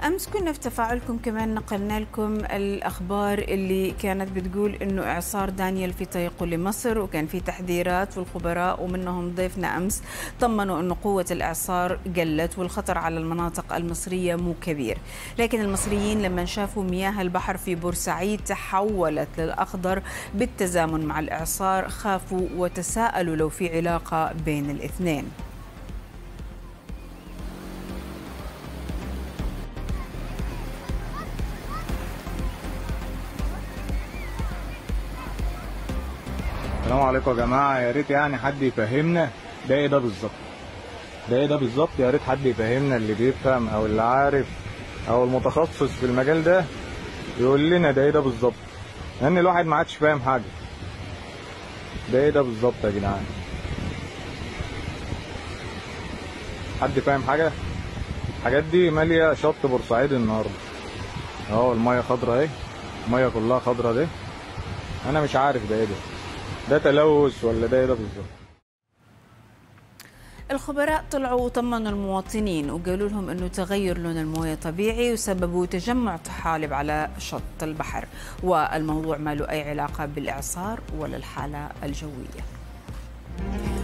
امس كنا في تفاعلكم كمان نقلنا لكم الاخبار اللي كانت بتقول انه اعصار دانيال في طريقه لمصر وكان في تحذيرات والخبراء ومنهم ضيفنا امس طمنوا انه قوه الاعصار قلت والخطر على المناطق المصريه مو كبير لكن المصريين لما شافوا مياه البحر في بورسعيد تحولت للاخضر بالتزامن مع الاعصار خافوا وتساءلوا لو في علاقه بين الاثنين السلام عليكم يا جماعه يا ريت يعني حد يفهمنا ده ايه ده بالظبط ده ايه ده بالظبط يا ريت حد يفهمنا اللي بيفهم او اللي عارف او المتخصص في المجال ده يقول لنا ده ايه ده بالظبط لان الواحد ما عادش فاهم حاجه ده ايه ده بالظبط يا جدعان حد فاهم حاجه الحاجات دي ماليه شط بورسعيد النهارده اهو الميه خضرا اهي الميه كلها خضرا دي انا مش عارف ده ايه ده ده تلوث ولا ده ايه ده بالظبط الخبراء طلعوا وطمنوا المواطنين وقالوا لهم انه تغير لون المويه طبيعي وسببوا تجمع طحالب على شط البحر والموضوع ما له اي علاقه بالاعصار ولا الحاله الجويه